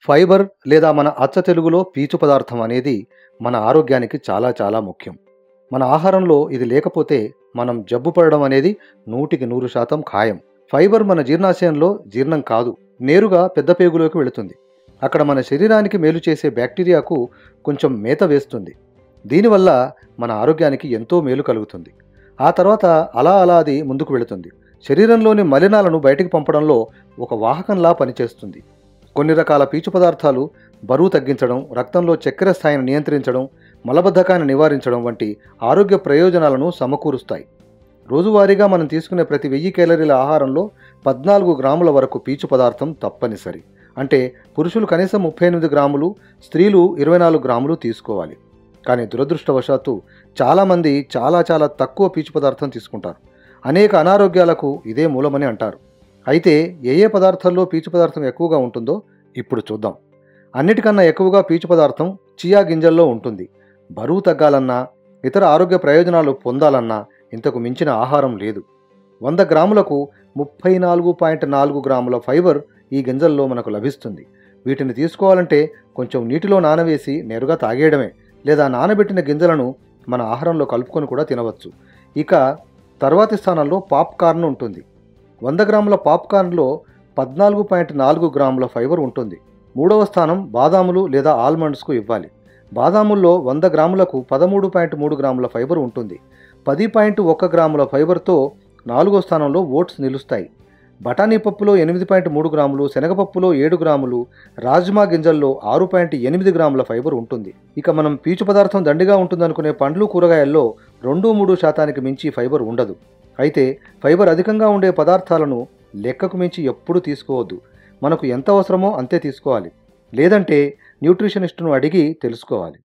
fibre లేదా మన అచ్చ తెలుగులో పీచు పదార్థం అనేది మన ఆరోగ్యానికి చాలా చాలా ముఖ్యం మన ఆహారంలో ఇది లేకపోతే మనం జబ్బు పడడం అనేది నూటికి నూరు శాతం ఖాయం ఫైబర్ మన జీర్ణాశయంలో జీర్ణం కాదు నేరుగా పెద్ద పేగులోకి వెళుతుంది అక్కడ మన శరీరానికి మేలు చేసే బ్యాక్టీరియాకు కొంచెం మేత వేస్తుంది దీనివల్ల మన ఆరోగ్యానికి ఎంతో మేలు కలుగుతుంది ఆ తర్వాత అలా అలా అది ముందుకు వెళుతుంది శరీరంలోని మలినాలను బయటికి పంపడంలో ఒక వాహకంలా పనిచేస్తుంది కొన్ని రకాల పీచు పదార్థాలు బరువు తగ్గించడం రక్తంలో చక్కెర స్థాయిని నియంత్రించడం మలబద్ధకాన్ని నివారించడం వంటి ఆరోగ్య ప్రయోజనాలను సమకూరుస్తాయి రోజువారీగా మనం తీసుకునే ప్రతి వెయ్యి కేలరీల ఆహారంలో పద్నాలుగు గ్రాముల వరకు పీచు పదార్థం తప్పనిసరి అంటే పురుషులు కనీసం ముప్పై ఎనిమిది గ్రాములు స్త్రీలు ఇరవై నాలుగు గ్రాములు తీసుకోవాలి కానీ దురదృష్టవశాత్తు చాలామంది చాలా చాలా తక్కువ పీచు పదార్థం తీసుకుంటారు అనేక అనారోగ్యాలకు ఇదే మూలమని అంటారు అయితే ఏ ఏ పదార్థాల్లో పీచు పదార్థం ఎక్కువగా ఉంటుందో ఇప్పుడు చూద్దాం అన్నిటికన్నా ఎక్కువగా పీచు పదార్థం చియా గింజల్లో ఉంటుంది బరువు తగ్గాలన్నా ఇతర ఆరోగ్య ప్రయోజనాలు పొందాలన్నా ఇంతకు మించిన ఆహారం లేదు వంద గ్రాములకు ముప్పై నాలుగు పాయింట్ నాలుగు గ్రాముల ఫైబర్ ఈ గింజల్లో మనకు లభిస్తుంది వీటిని తీసుకోవాలంటే కొంచెం నీటిలో నానవేసి నేరుగా తాగేయడమే లేదా నానబెట్టిన గింజలను మన ఆహారంలో కలుపుకొని కూడా తినవచ్చు ఇక తర్వాతి స్థానంలో పాప్కార్న్ ఉంటుంది వంద గ్రాముల పాప్కార్న్లో పద్నాలుగు పాయింట్ నాలుగు గ్రాముల ఫైబర్ ఉంటుంది మూడవ స్థానం బాదాములు లేదా ఆల్మండ్స్కు ఇవ్వాలి బాదాముల్లో వంద గ్రాములకు పదమూడు పాయింట్ మూడు గ్రాముల ఫైబర్ ఉంటుంది పది పాయింట్ ఒక్క గ్రాముల ఫైబర్తో నాలుగో స్థానంలో ఓట్స్ నిలుస్తాయి బఠానీ పప్పులో ఎనిమిది పాయింట్ మూడు గ్రాములు శనగపప్పులో ఏడు గ్రాములు రాజ్మా గింజల్లో ఆరు పాయింట్ ఎనిమిది గ్రాముల ఫైబర్ ఉంటుంది ఇక మనం పీచు పదార్థం దండిగా ఉంటుందనుకునే పండ్లు కూరగాయల్లో రెండు మూడు శాతానికి మించి ఫైబర్ ఉండదు అయితే ఫైబర్ అధికంగా ఉండే పదార్థాలను లెక్కకు మించి ఎప్పుడూ తీసుకోవద్దు మనకు ఎంత అవసరమో అంతే తీసుకోవాలి లేదంటే న్యూట్రిషనిస్టును అడిగి తెలుసుకోవాలి